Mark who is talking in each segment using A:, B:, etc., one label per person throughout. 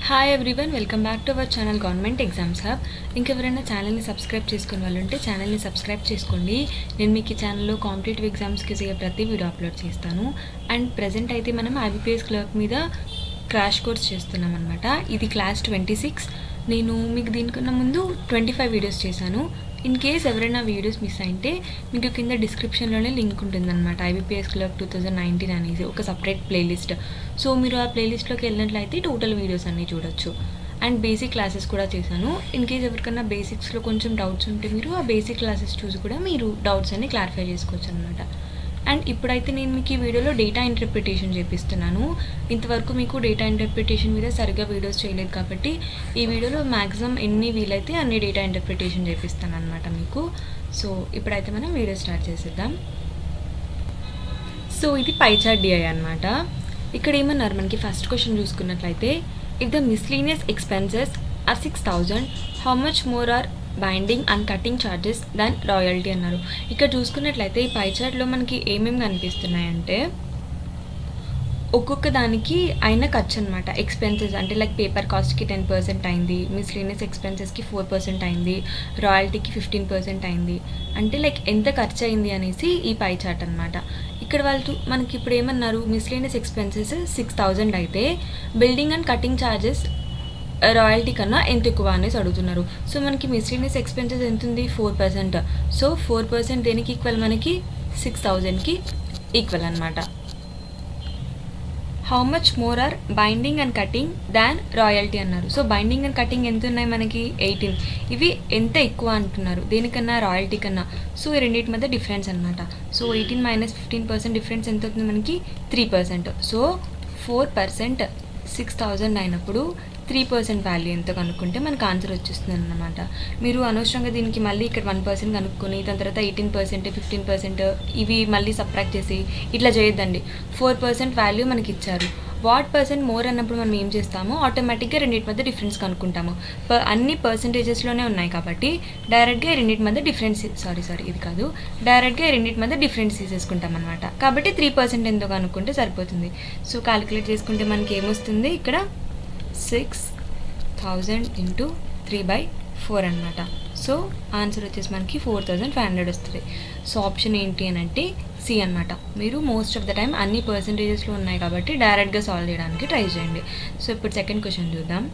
A: hi everyone welcome back to our channel government exams hub ఇంకెవరైనా ఛానల్ని subscribe చేసుకునే వాళ్ళు ఉంటే ఛానల్ని సబ్స్క్రైబ్ చేసుకోండి నేను మీకు ఈ ఛానల్లో కాంపిటేటివ్ ఎగ్జామ్స్కి చేసే ప్రతి వీడియో అప్లోడ్ చేస్తాను అండ్ ప్రజెంట్ అయితే మనం ఐబీపీఎస్ క్లర్క్ మీద క్రాష్ కోర్స్ చేస్తున్నాం అనమాట ఇది క్లాస్ ట్వంటీ సిక్స్ నేను మీకు దీనికన్నా ముందు ట్వంటీ ఫైవ్ వీడియోస్ చేశాను ఇన్ కేస్ ఎవరైనా వీడియోస్ మిస్ అయితే మీకు కింద డిస్క్రిప్షన్లోనే లింక్ ఉంటుందన్నమాట IBPS clerk two thousand nineteen అనేది ఒక సపరేట్ ప్లేలిస్ట్ సో మీరు ఆ ప్లేలిస్ట్లోకి వెళ్ళినట్లయితే టోటల్ వీడియోస్ అన్నీ చూడొచ్చు అండ్ బేసిక్ క్లాసెస్ కూడా చేశాను ఇన్ కేస్ ఎవరికైనా బేసిక్స్లో కొంచెం డౌట్స్ ఉంటే మీరు ఆ బేసిక్ క్లాసెస్ చూసి కూడా మీరు డౌట్స్ అన్ని క్లారిఫై చేసుకోవచ్చు అనమాట అండ్ ఇప్పుడైతే నేను మీకు ఈ వీడియోలో డేటా ఇంటర్ప్రిటేషన్ చేపిస్తున్నాను ఇంతవరకు మీకు డేటా ఇంటర్ప్రిటేషన్ మీద సరిగ్గా వీడియోస్ చేయలేదు కాబట్టి ఈ వీడియోలో మ్యాక్సిమం ఎన్ని వీలైతే అన్ని డేటా ఇంటర్ప్రిటేషన్ చేపిస్తాను అనమాట మీకు సో ఇప్పుడైతే మనం వీడియో స్టార్ట్ చేసేద్దాం సో ఇది పైచార్ట్ డిఐ అనమాట ఇక్కడ ఏమన్నారు మనకి ఫస్ట్ క్వశ్చన్ చూసుకున్నట్లయితే if the miscellaneous expenses are six thousand how much more are binding and cutting charges than royalty అన్నారు ఇక్కడ చూసుకున్నట్లయితే ఈ పై చార్ట్లో మనకి ఏమేమి కనిపిస్తున్నాయంటే ఒక్కొక్క దానికి అయిన ఖర్చు అనమాట ఎక్స్పెన్సెస్ అంటే లైక్ పేపర్ కాస్ట్కి టెన్ పర్సెంట్ అయింది మిస్లీనియస్ ఎక్స్పెన్సెస్కి ఫోర్ పర్సెంట్ అయింది రాయల్టీకి ఫిఫ్టీన్ పర్సెంట్ అయింది అంటే లైక్ ఎంత ఖర్చు అయింది అనేసి ఈ పై చార్ట్ అనమాట ఇక్కడ వాళ్ళు మనకి ఇప్పుడు ఏమన్నారు మిస్లీనియస్ ఎక్స్పెన్సెస్ సిక్స్ థౌజండ్ అయితే building and cutting charges royalty కన్నా ఎంత ఎక్కువ అనేసి అడుగుతున్నారు సో మనకి మిస్లీనియస్ ఎక్స్పెన్సెస్ ఎంత ఉంది four percent so four percent దేనికి ఈక్వల్ మనకి సిక్స్ థౌజండ్కి ఈక్వల్ అనమాట how much more are binding and cutting than royalty అన్నారు సో బైండింగ్ అండ్ కటింగ్ ఎంత ఉన్నాయి మనకి ఎయిటీన్ ఇవి ఎంత ఎక్కువ అంటున్నారు దేనికన్నా రాయల్టీ కన్నా సో ఈ రెండింటి మధ్య డిఫరెన్స్ అనమాట so eighteen minus fifteen percent difference ఎంత అవుతుంది మనకి three percent so four percent six thousand అయినప్పుడు త్రీ పర్సెంట్ వాల్యూ ఎంత కనుక్కుంటే మనకు ఆన్సర్ వచ్చేస్తుంది అనమాట మీరు అనవసరంగా దీనికి మళ్ళీ ఇక్కడ వన్ పర్సెంట్ కనుక్కొని దాని తర్వాత ఎయిటీన్ పర్సెంట్ ఫిఫ్టీన్ పర్సెంట్ ఇవి మళ్ళీ సబ్ట్రాక్ట్ చేసి ఇట్లా చేయొద్దండి ఫోర్ పర్సెంట్ వాల్యూ మనకి ఇచ్చారు వాట్ పర్సెంట్ మోర్ అన్నప్పుడు మనం ఏం చేస్తామో ఆటోమేటిక్గా రెండింటి మధ్య డిఫరెన్స్ కనుక్కుంటాము ప అన్ని పర్సంటేజెస్లోనే ఉన్నాయి కాబట్టి డైరెక్ట్గా రెండింటి మధ్య డిఫరెన్స్ సారీ సారీ ఇది కాదు డైరెక్ట్గా రెండింటి మధ్య డిఫరెన్స్ తీసేసుకుంటాం అనమాట కాబట్టి త్రీ పర్సెంట్ ఎంతో కనుక్కుంటే సరిపోతుంది సో క్యాలిక్యులేట్ చేసుకుంటే మనకి ఏమొస్తుంది ఇక్కడ six thousand into three by four అనమాట సో ఆన్సర్ వచ్చేసి మనకి ఫోర్ థౌజండ్ ఫైవ్ హండ్రెడ్ వస్తుంది సో ఆప్షన్ ఏంటి అని అంటే సి అనమాట మీరు మోస్ట్ ఆఫ్ ద టైం అన్ని పర్సంటేజెస్లో ఉన్నాయి కాబట్టి డైరెక్ట్గా సాల్వ్ చేయడానికి ట్రై చేయండి సో ఇప్పుడు సెకండ్ క్వశ్చన్ చూద్దాం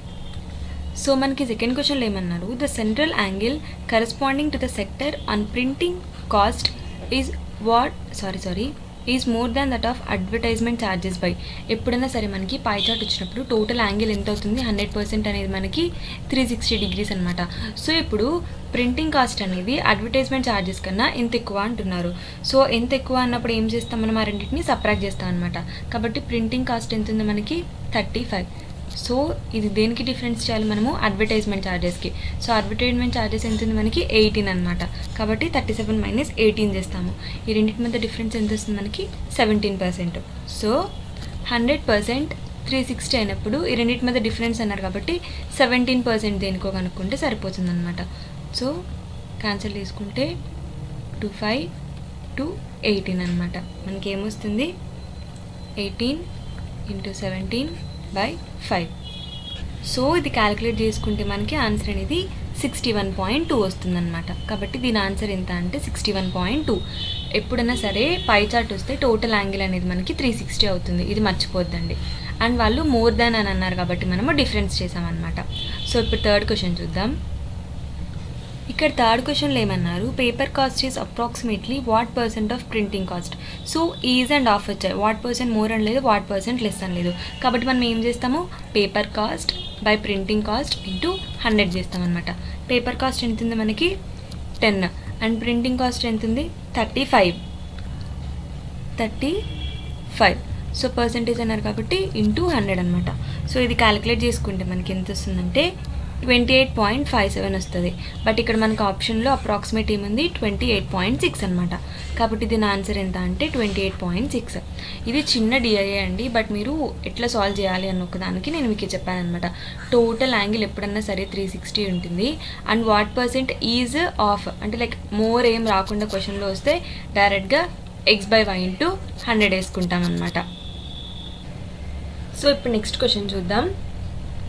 A: సో మనకి సెకండ్ క్వశ్చన్లో ఏమన్నారు the central angle corresponding to the sector on printing cost is what sorry sorry is more than that of advertisement charges by ఎప్పుడైనా సరే మనకి పై చార్ట్ వచ్చినప్పుడు టోటల్ యాంగిల్ ఎంత అవుతుంది హండ్రెడ్ పర్సెంట్ అనేది మనకి త్రీ సిక్స్టీ డిగ్రీస్ అనమాట so ఇప్పుడు ప్రింటింగ్ కాస్ట్ అనేది అడ్వర్టైజ్మెంట్ ఛార్జెస్ కన్నా ఎంత ఎక్కువ అంటున్నారు సో ఎంత ఎక్కువ అన్నప్పుడు ఏం చేస్తాం మనం ఆ రెండింటిని సపరేట్ చేస్తాం అనమాట కాబట్టి ప్రింటింగ్ కాస్ట్ ఎంత ఉంది మనకి థర్టీ ఫైవ్ సో ఇది దేనికి డిఫరెన్స్ చేయాలి మనము అడ్వర్టైజ్మెంట్ ఛార్జెస్కి సో అడ్వర్టైజ్మెంట్ ఛార్జెస్ ఎంత ఉంది మనకి ఎయిటీన్ అనమాట కాబట్టి థర్టీ సెవెన్ మైనస్ ఎయిటీన్ చేస్తాము ఈ రెండింటి మధ్య డిఫరెన్స్ ఎంత వస్తుంది మనకి seventeen percent so hundred percent three sixty అయినప్పుడు ఈ రెండింటి మధ్య డిఫరెన్స్ అన్నారు కాబట్టి సెవెంటీన్ పర్సెంట్ దేనికో కనుక్కుంటే సరిపోతుంది అనమాట సో క్యాన్సిల్ చేసుకుంటే టూ ఫైవ్ టు ఎయిటీన్ అనమాట మనకి ఏమొస్తుంది eighteen into seventeen by five so ఇది క్యాలిక్యులేట్ చేసుకుంటే మనకి ఆన్సర్ అనేది సిక్స్టీ వన్ పాయింట్ టూ వస్తుందన్నమాట కాబట్టి దీని ఆన్సర్ ఎంత అంటే సిక్స్టీ వన్ పాయింట్ టూ ఎప్పుడైనా సరే పై చార్ట్ వస్తే టోటల్ యాంగిల్ అనేది మనకి త్రీ సిక్స్టీ అవుతుంది ఇది మర్చిపోద్దండి అండ్ వాళ్ళు మోర్ దాన్ అని అన్నారు కాబట్టి మనము డిఫరెన్స్ చేసామన్నమాట సో ఇప్పుడు థర్డ్ క్వశ్చన్ చూద్దాం ఇక్కడ థర్డ్ క్వశ్చన్లో ఏమన్నారు paper cost is approximately what percent of printing cost so is and of వచ్చాయి వాట్ పర్సెంట్ మోర్ అని లేదు వాట్ పర్సెంట్ లెస్ అని లేదు కాబట్టి మనం ఏం చేస్తాము paper cost by printing cost into hundred చేస్తామన్నమాట పేపర్ కాస్ట్ ఎంత ఉంది మనకి టెన్ అండ్ ప్రింటింగ్ కాస్ట్ ఎంత ఉంది thirty five thirty five so percentage అన్నారు కాబట్టి ఇంటూ హండ్రెడ్ అనమాట సో ఇది క్యాలిక్యులేట్ చేసుకుంటే మనకి ఎంత వస్తుందంటే twenty eight point five seven వస్తుంది బట్ ఇక్కడ మనకు ఆప్షన్లో అప్రాక్సిమేట్ ఏముంది ట్వంటీ ఎయిట్ పాయింట్ సిక్స్ అనమాట కాబట్టి దీని ఆన్సర్ ఎంత అంటే ట్వంటీ ఎయిట్ పాయింట్ సిక్స్ ఇది చిన్న డిఐఏ అండి బట్ మీరు ఎట్లా సాల్వ్ చేయాలి అన్న ఒకదానికి నేను మీకు చెప్పాను అనమాట టోటల్ యాంగిల్ ఎప్పుడన్నా సరే త్రీ సిక్స్టీ ఉంటుంది and what percent is of అంటే లైక్ మోర్ ఏం రాకుండా క్వశ్చన్లో వస్తే డైరెక్ట్గా x by y into hundred వేసుకుంటాం అనమాట సో ఇప్పుడు నెక్స్ట్ క్వశ్చన్ చూద్దాం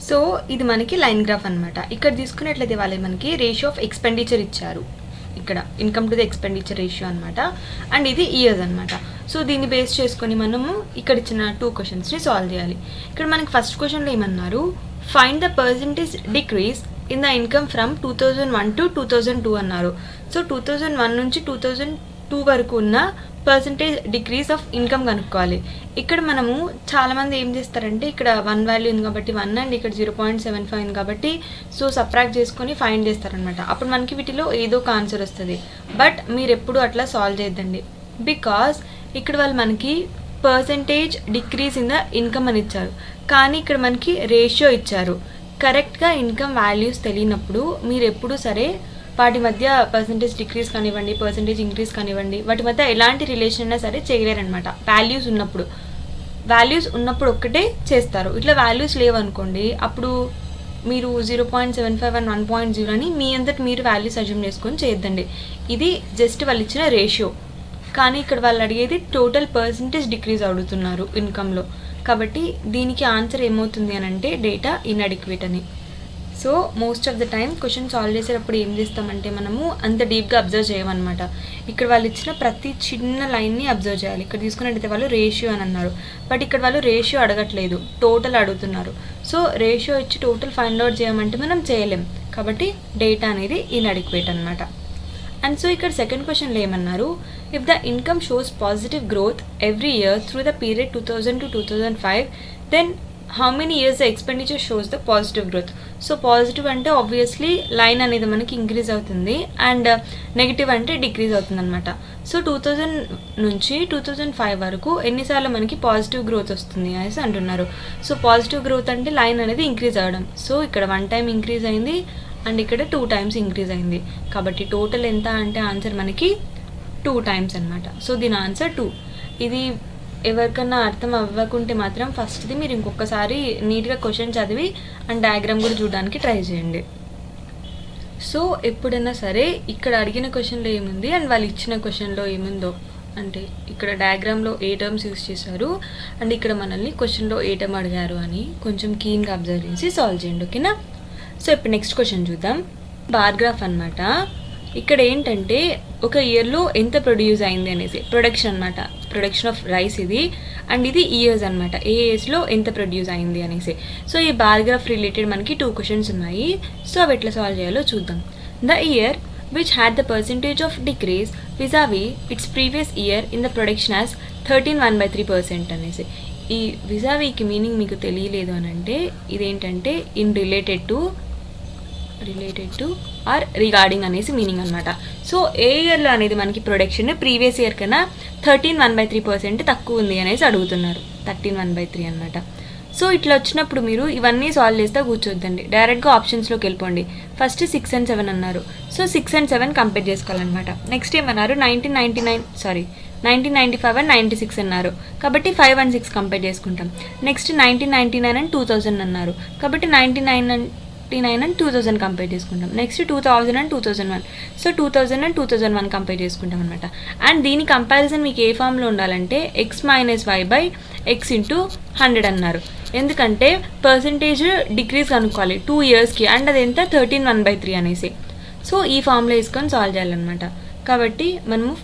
A: సో ఇది మనకి లైన్ గ్రాఫ్ అనమాట ఇక్కడ తీసుకున్నట్లయితే వాళ్ళే మనకి రేషియో ఆఫ్ ఎక్స్పెండిచర్ ఇచ్చారు ఇక్కడ income to the expenditure ratio అనమాట అండ్ ఇది ఇయర్స్ అనమాట సో దీన్ని బేస్ చేసుకొని మనము ఇక్కడ ఇచ్చిన టూ క్వశ్చన్స్ని సాల్వ్ చేయాలి ఇక్కడ మనకి ఫస్ట్ క్వశ్చన్లో ఏమన్నారు find the percentage decrease in the income from two thousand one to two thousand two అన్నారు సో టూ థౌజండ్ వన్ నుంచి టూ థౌజండ్ టూ వరకు ఉన్న పర్సంటేజ్ డిక్రీస్ ఆఫ్ ఇన్కమ్ కనుక్కోవాలి ఇక్కడ మనము చాలామంది ఏం చేస్తారంటే ఇక్కడ వన్ వాల్యూ ఉంది కాబట్టి వన్ అండ్ ఇక్కడ జీరో పాయింట్ సెవెన్ ఫైవ్ ఉంది కాబట్టి సో సప్రాక్ట్ చేసుకొని ఫైండ్ చేస్తారనమాట అప్పుడు మనకి వీటిలో ఏదో ఒక ఆన్సర్ వస్తుంది బట్ మీరు ఎప్పుడు అట్లా సాల్వ్ చేయొద్దండి బికాస్ ఇక్కడ వాళ్ళు మనకి percentage decrease in the income అని ఇచ్చారు కానీ ఇక్కడ మనకి రేషియో ఇచ్చారు కరెక్ట్గా ఇన్కమ్ వాల్యూస్ తెలియనప్పుడు మీరు ఎప్పుడు సరే వాటి మధ్య పర్సంటేజ్ డిక్రీస్ కానివ్వండి పర్సంటేజ్ ఇంక్రీస్ కానివ్వండి వాటి మధ్య ఎలాంటి రిలేషన్ అయినా సరే చేయలేరనమాట వాల్యూస్ ఉన్నప్పుడు వాల్యూస్ ఉన్నప్పుడు ఒక్కటే చేస్తారు ఇట్లా వాల్యూస్ లేవనుకోండి అప్పుడు మీరు zero point seven five and one point zero అని మీ అంతటి మీరు వాల్యూస్ అజ్యూమ్ చేసుకొని చేయొద్దండి ఇది జస్ట్ వాళ్ళు ఇచ్చిన రేషియో కానీ ఇక్కడ వాళ్ళు అడిగేది టోటల్ పర్సంటేజ్ డిక్రీజ్ అడుగుతున్నారు ఇన్కంలో కాబట్టి దీనికి ఆన్సర్ ఏమవుతుంది అని అంటే డేటా ఇన్అడిక్వేట్ అని so most of the time question solve చేసేటప్పుడు ఏం చేస్తామంటే మనము అంత డీప్గా అబ్జర్వ్ చేయమన్నమాట ఇక్కడ వాళ్ళు ఇచ్చిన ప్రతి చిన్న లైన్ని అబ్జర్వ్ చేయాలి ఇక్కడ తీసుకున్నట్టయితే వాళ్ళు రేషియో అని అన్నారు బట్ ఇక్కడ వాళ్ళు రేషియో అడగట్లేదు టోటల్ అడుగుతున్నారు సో రేషియో ఇచ్చి టోటల్ ఫైండ్ అవుట్ చేయమంటే మనం చేయలేం కాబట్టి డేటా అనేది ఇన్అడిక్వేట్ అనమాట అండ్ సో ఇక్కడ సెకండ్ క్వశ్చన్లో ఏమన్నారు if the income shows positive growth every year through the period two thousand to two thousand five then how many years the expenditure shows the positive growth so positive అంటే obviously line అనేది మనకి increase అవుతుంది and negative అంటే decrease అవుతుంది అనమాట so two thousand నుంచి two thousand five వరకు ఎన్నిసార్లు మనకి పాజిటివ్ గ్రోత్ వస్తుంది అనేసి అంటున్నారు సో పాజిటివ్ గ్రోత్ అంటే లైన్ అనేది ఇంక్రీజ్ అవ్వడం సో ఇక్కడ వన్ టైం ఇంక్రీజ్ అయింది అండ్ ఇక్కడ టూ టైమ్స్ ఇంక్రీజ్ అయింది కాబట్టి టోటల్ ఎంత అంటే ఆన్సర్ మనకి టూ టైమ్స్ అనమాట సో దీని ఆన్సర్ టూ ఇది ఎవరికన్నా అర్థం అవ్వకుంటే మాత్రం ఫస్ట్ది మీరు ఇంకొకసారి నీట్గా క్వశ్చన్ చదివి అండ్ డయాగ్రామ్ కూడా చూడడానికి ట్రై చేయండి సో ఎప్పుడైనా సరే ఇక్కడ అడిగిన క్వశ్చన్లో ఏముంది అండ్ వాళ్ళు ఇచ్చిన క్వశ్చన్లో ఏముందో అంటే ఇక్కడ డయాగ్రామ్లో ఏ టర్మ్స్ యూస్ చేశారు అండ్ ఇక్కడ మనల్ని క్వశ్చన్లో ఏ టర్మ్ అడిగారు అని కొంచెం కీన్గా అబ్జర్వ్ చేసి సాల్వ్ చేయండి ఓకేనా సో ఇప్పుడు నెక్స్ట్ క్వశ్చన్ చూద్దాం బార్ గ్రాఫ్ అనమాట ఇక్కడ ఏంటంటే ఒక ఇయర్లో ఎంత ప్రొడ్యూస్ అయింది అనేసి ప్రొడక్షన్ అనమాట ప్రొడక్షన్ ఆఫ్ రైస్ ఇది అండ్ ఇది ఇయర్స్ అనమాట ఏ ఇయర్స్లో ఎంత ప్రొడ్యూస్ అయింది అనేసి సో ఈ బార్ గ్రాఫ్ రిలేటెడ్ మనకి టూ క్వశ్చన్స్ ఉన్నాయి సో అవి ఎట్లా సాల్వ్ చేయాలో చూద్దాం the year which had the percentage of decrease vis-a-vis its previous year in the production as thirteen one by three percent అనేసి ఈ విజావీకి మీనింగ్ మీకు తెలియలేదు అని అంటే ఇదేంటంటే in related to related to or regarding అనేసి మీనింగ్ అనమాట సో ఏ ఇయర్లో అనేది మనకి ప్రొడక్షన్ ప్రీవియస్ ఇయర్ కన్నా thirteen one by three percent తక్కువ ఉంది అనేసి అడుగుతున్నారు థర్టీన్ వన్ బై త్రీ అనమాట సో ఇట్లా వచ్చినప్పుడు మీరు ఇవన్నీ సాల్వ్ చేస్తే కూర్చోద్దండి డైరెక్ట్గా ఆప్షన్స్లోకి వెళ్ళిపోండి ఫస్ట్ సిక్స్ అండ్ సెవెన్ అన్నారు so six and seven compare చేసుకోవాలన్నమాట నెక్స్ట్ ఏమన్నారు nineteen ninety nine sorry nineteen ninety five and ninety six అన్నారు కాబట్టి ఫైవ్ అండ్ సిక్స్ కంపేర్ చేసుకుంటాం next nineteen ninety nine and two thousand అన్నారు కాబట్టి ninety nine and ninety nine and two thousand compare చేసుకుంటాం next two thousand and two thousand one so two thousand and two thousand one compare చేసుకుంటాం అనమాట and దీని comparison మీకు ఏ ఫామ్లో ఉండాలంటే x minus y by x into hundred అన్నారు ఎందుకంటే పర్సంటేజ్ డిక్రీజ్ కనుక్కోవాలి టూ ఇయర్స్కి అండ్ అది ఎంత థర్టీన్ వన్ బై త్రీ అనేసి సో ఈ ఫామ్లో వేసుకొని సాల్వ్ చేయాలన్నమాట కాబట్టి మనము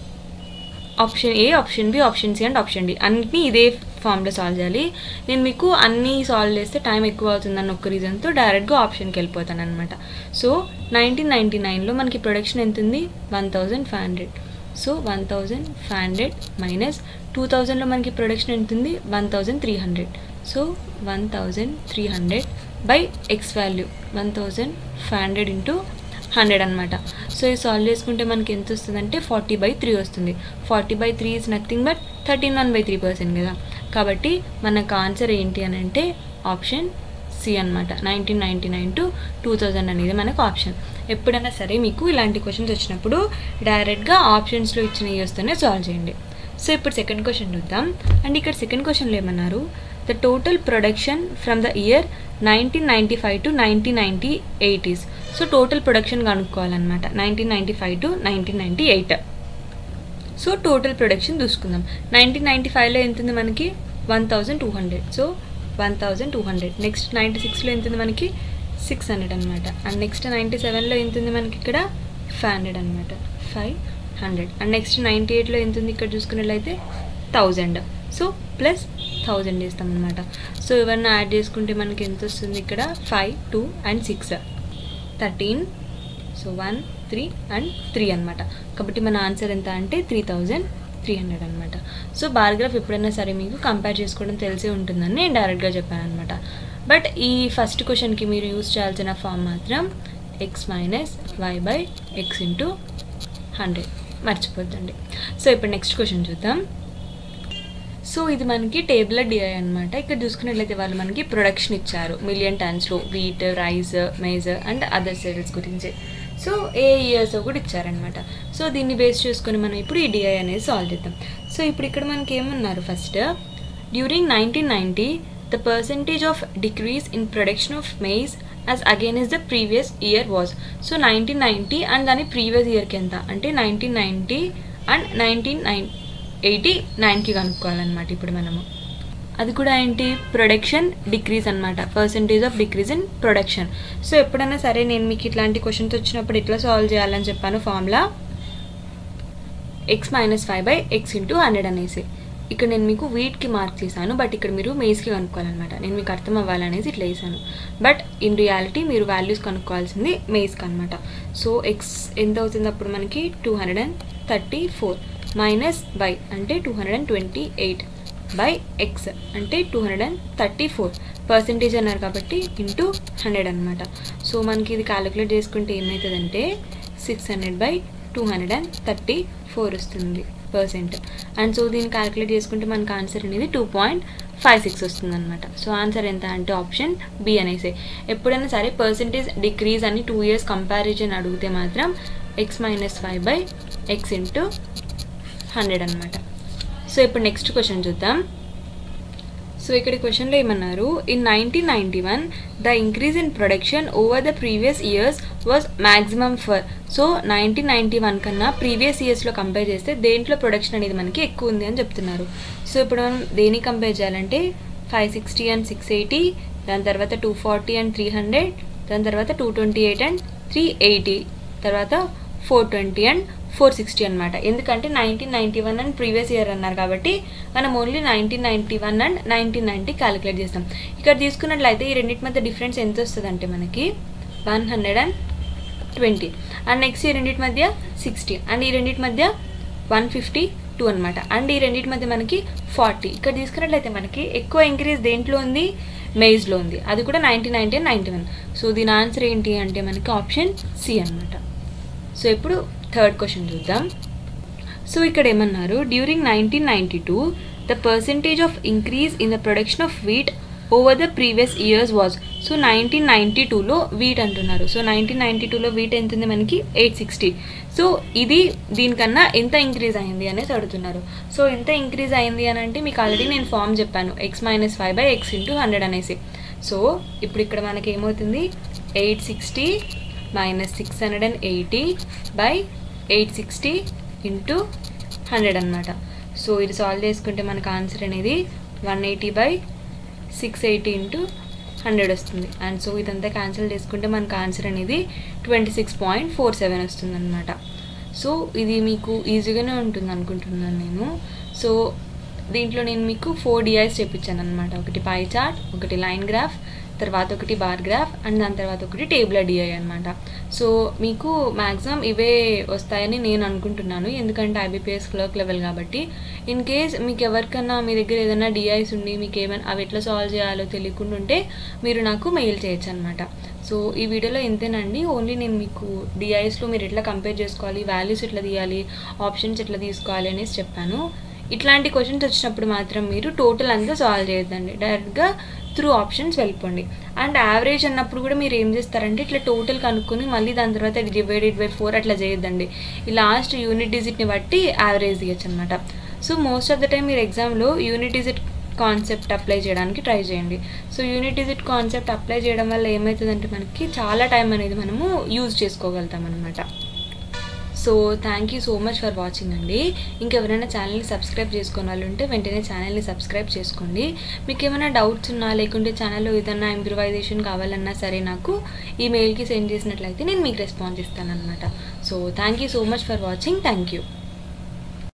A: option A option B option C and option D అన్నిటినీ ఇదే ఫామ్లో సాల్వ్ చేయాలి నేను మీకు అన్నీ సాల్వ్ చేస్తే టైం ఎక్కువ అవుతుందన్న ఒక రీజన్తో డైరెక్ట్గా ఆప్షన్కి వెళ్ళిపోతాను అనమాట సో నైన్టీన్ నైంటీ నైన్లో మనకి ప్రొడక్షన్ ఎంత ఉంది one thousand five hundred so one thousand five hundred minus two థౌజండ్లో మనకి ప్రొడక్షన్ ఎంత ఉంది one thousand three hundred so one thousand three hundred by x value one thousand five hundred into hundred అనమాట so ఇది solve చేసుకుంటే మనకి ఎంత వస్తుందంటే ఫార్టీ బై త్రీ వస్తుంది forty by three is nothing but thirteen one by three percent కదా కాబట్టి మనకు ఆన్సర్ ఏంటి అని అంటే ఆప్షన్ సి అనమాట nineteen ninety nine to two thousand అనేది మనకు ఆప్షన్ ఎప్పుడైనా సరే మీకు ఇలాంటి క్వశ్చన్స్ వచ్చినప్పుడు డైరెక్ట్గా ఆప్షన్స్లో ఇచ్చినవి వస్తేనే సాల్వ్ చేయండి సో ఇప్పుడు సెకండ్ క్వశ్చన్ చూద్దాం అండ్ ఇక్కడ సెకండ్ క్వశ్చన్లో ఏమన్నారు the total production from the year nineteen ninety five to nineteen ninety eighties so total production కనుక్కోవాలన్నమాట nineteen ninety five to nineteen ninety eight so total production చూసుకుందాం nineteen ninety ఫైవ్లో ఎంత ఉంది మనకి one thousand two hundred so one thousand two hundred next ninety సిక్స్లో ఎంత ఉంది మనకి సిక్స్ హండ్రెడ్ అనమాట అండ్ నెక్స్ట్ నైంటీ సెవెన్లో ఎంత ఉంది మనకి ఇక్కడ ఫైవ్ హండ్రెడ్ అనమాట five hundred and next ninety ఎయిట్లో ఎంత ఉంది ఇక్కడ చూసుకున్నట్లయితే థౌజండ్ సో ప్లస్ థౌజండ్ చేస్తాం అనమాట సో ఇవన్నీ యాడ్ చేసుకుంటే మనకి ఎంత వస్తుంది ఇక్కడ five two and six thirteen so one three and three అనమాట కాబట్టి మన ఆన్సర్ ఎంత అంటే త్రీ థౌజండ్ త్రీ హండ్రెడ్ అనమాట సో బార్గ్రాఫ్ ఎప్పుడైనా సరే మీకు కంపేర్ చేసుకోవడం తెలిసే ఉంటుందని నేను డైరెక్ట్గా చెప్పాను అనమాట బట్ ఈ ఫస్ట్ క్వశ్చన్కి మీరు యూస్ చేయాల్సిన ఫామ్ మాత్రం x minus y by x into hundred మర్చిపోద్దండి సో ఇప్పుడు నెక్స్ట్ క్వశ్చన్ చూద్దాం సో ఇది మనకి టేబుల్ డిఐ అనమాట ఇక్కడ చూసుకున్నట్లయితే వాళ్ళు మనకి ప్రొడక్షన్ ఇచ్చారు మిలియన్ టన్స్లో wheat rice maize and other cereals గురించి సో ఏ ఇయర్స్ కూడా ఇచ్చారనమాట సో దీన్ని బేస్ చేసుకొని మనం ఇప్పుడు ఈ డిఐ అనేది సాల్వ్ చేద్దాం సో ఇప్పుడు ఇక్కడ మనకి ఏమన్నారు first during nineteen ninety the percentage of decrease in production of maize as again is the previous year was so nineteen ninety and దాని ప్రీవియస్ ఇయర్కి ఎంత అంటే nineteen ninety and nineteen nine eighty నైన్కి కనుక్కోవాలన్నమాట ఇప్పుడు మనము అది కూడా ఏంటి ప్రొడక్షన్ డిక్రీజ్ అనమాట percentage of decrease in production so ఎప్పుడైనా సరే నేను మీకు ఇట్లాంటి క్వశ్చన్స్ వచ్చినప్పుడు ఎట్లా సాల్వ్ చేయాలని చెప్పాను formula x minus five by x into hundred అనేసి ఇక్కడ నేను మీకు వీట్కి మార్క్ చేశాను బట్ ఇక్కడ మీరు మేజ్కి కనుక్కోవాలన్నమాట నేను మీకు అర్థం అవ్వాలనేసి ఇట్లా వేసాను బట్ ఇన్ రియాలిటీ మీరు వాల్యూస్ కనుక్కోవాల్సింది మేజ్కి అనమాట సో ఎక్స్ ఎంత అవుతుంది అప్పుడు మనకి two hundred and thirty four minus by అంటే two hundred and twenty eight by x అంటే two hundred and thirty four percentage అన్నారు కాబట్టి ఇంటూ హండ్రెడ్ అనమాట సో మనకి ఇది క్యాలిక్యులేట్ చేసుకుంటే ఏమవుతుందంటే six hundred by two hundred and thirty four వస్తుంది పర్సెంట్ అండ్ సో దీన్ని క్యాలిక్యులేట్ చేసుకుంటే మనకు ఆన్సర్ అనేది టూ పాయింట్ ఫైవ్ సిక్స్ వస్తుంది అనమాట సో ఆన్సర్ ఎంత అంటే ఆప్షన్ బి అనేసి ఎప్పుడైనా సరే పర్సంటేజ్ డిక్రీజ్ అని టూ ఇయర్స్ కంపారిజన్ అడిగితే మాత్రం x minus five by x into hundred అనమాట సో ఇప్పుడు నెక్స్ట్ క్వశ్చన్ చూద్దాం సో ఇక్కడ క్వశ్చన్లో ఏమన్నారు in nineteen ninety one the increase in production over the previous years was maximum for so nineteen ninety one కన్నా previous ఇయర్స్లో compare చేస్తే దేంట్లో ప్రొడక్షన్ అనేది మనకి ఎక్కువ ఉంది అని చెప్తున్నారు సో ఇప్పుడు మనం దేని కంపేర్ చేయాలంటే five sixty and six eighty దాని తర్వాత two forty and three hundred దాని తర్వాత two twenty eight and three eighty తర్వాత four twenty and four sixty అనమాట ఎందుకంటే nineteen ninety one and previous year అన్నారు కాబట్టి మనం only nineteen ninety one and nineteen ninety calculate చేస్తాం ఇక్కడ తీసుకున్నట్లయితే ఈ రెండింటి మధ్య డిఫరెన్స్ ఎంత వస్తుంది అంటే మనకి one hundred and twenty and next ఈ రెండింటి మధ్య సిక్స్టీ అండ్ ఈ రెండింటి మధ్య వన్ ఫిఫ్టీ టూ అనమాట అండ్ ఈ రెండింటి మధ్య మనకి ఫార్టీ ఇక్కడ తీసుకున్నట్లయితే మనకి ఎక్కువ ఇంక్రీజ్ దేంట్లో ఉంది మెయిజ్లో ఉంది అది కూడా nineteen ninety and ninety one so దీని ఆన్సర్ ఏంటి అంటే మనకి ఆప్షన్ సి అనమాట సో ఇప్పుడు థర్డ్ క్వశ్చన్ చూద్దాం సో ఇక్కడ ఏమన్నారు during nineteen ninety two the percentage of increase in the production of wheat over the previous years was so nineteen ninety టూలో వీట్ అంటున్నారు సో నైన్టీన్ నైంటీ టూలో wheat ఎంత ఉంది మనకి ఎయిట్ సిక్స్టీ సో ఇది దీనికన్నా ఎంత ఇంక్రీజ్ అయింది అనేసి అడుగుతున్నారు సో ఎంత ఇంక్రీజ్ అయింది అని అంటే మీకు ఆల్రెడీ నేను ఫామ్ చెప్పాను x minus five by x into hundred అనేసి సో ఇప్పుడు ఇక్కడ మనకి ఏమవుతుంది eight sixty minus six hundred and eighty by eight sixty into hundred అనమాట సో ఇది సాల్వ్ చేసుకుంటే మనకు ఆన్సర్ అనేది one eighty by six eighty into hundred వస్తుంది అండ్ సో ఇదంతా క్యాన్సిల్ చేసుకుంటే మనకు ఆన్సర్ అనేది twenty six point four seven వస్తుంది అనమాట సో ఇది మీకు ఈజీగానే ఉంటుంది అనుకుంటున్నాను నేను సో దీంట్లో నేను మీకు ఫోర్ డిఐస్ చెప్పించాను అనమాట ఒకటి పై చార్ట్ ఒకటి లైన్ గ్రాఫ్ తర్వాత ఒకటి బార్ గ్రాఫ్ అండ్ దాని తర్వాత ఒకటి టేబుల్ డిఐ అనమాట సో మీకు మ్యాక్సిమం ఇవే వస్తాయని నేను అనుకుంటున్నాను ఎందుకంటే ఐబీపీఎస్ క్లర్క్ లెవెల్ కాబట్టి ఇన్ కేస్ మీకు ఎవరికన్నా మీ దగ్గర ఏదైనా డిఐస్ ఉండి మీకు ఏమైనా అవి ఎట్లా సాల్వ్ చేయాలో తెలియకుండా ఉంటే మీరు నాకు మెయిల్ చేయొచ్చు అనమాట సో ఈ వీడియోలో ఇంతేనండి ఓన్లీ నేను మీకు డిఐస్లో మీరు ఎట్లా కంపేర్ చేసుకోవాలి వాల్యూస్ ఎట్లా తీయాలి ఆప్షన్స్ ఎట్లా తీసుకోవాలి అనేసి చెప్పాను ఇట్లాంటి క్వశ్చన్స్ వచ్చినప్పుడు మాత్రం మీరు టోటల్ అంతా సాల్వ్ చేయొద్దండి డైరెక్ట్గా త్రూ ఆప్షన్స్ వెళ్ళిపోండి అండ్ యావరేజ్ అన్నప్పుడు కూడా మీరు ఏం చేస్తారంటే ఇట్లా టోటల్ కనుక్కొని మళ్ళీ దాని తర్వాత డివైడెడ్ బై ఫోర్ అట్లా చేయొద్దండి ఈ లాస్ట్ యూనిట్ డిజిట్ని బట్టి యావరేజ్ తీయచ్చు అనమాట so most of the time మీరు ఎగ్జామ్లో యూనిట్ డిజిట్ కాన్సెప్ట్ అప్లై చేయడానికి ట్రై చేయండి so unit digit concept apply చేయడం వల్ల ఏమవుతుందంటే మనకి చాలా టైం అనేది మనము యూజ్ చేసుకోగలుగుతాం అనమాట so thank you so much for watching అండి ఇంకెవరైనా ఛానల్ని సబ్స్క్రైబ్ చేసుకున్న వాళ్ళు ఉంటే వెంటనే ఛానల్ని సబ్స్క్రైబ్ చేసుకోండి మీకు ఏమైనా డౌట్స్ ఉన్నా లేకుంటే ఛానల్లో ఏదైనా ఇంప్రూవైజేషన్ కావాలన్నా సరే నాకు ఈమెయిల్కి సెండ్ చేసినట్లయితే నేను మీకు రెస్పాన్స్ ఇస్తాను అనమాట so thank you so much for watching thank you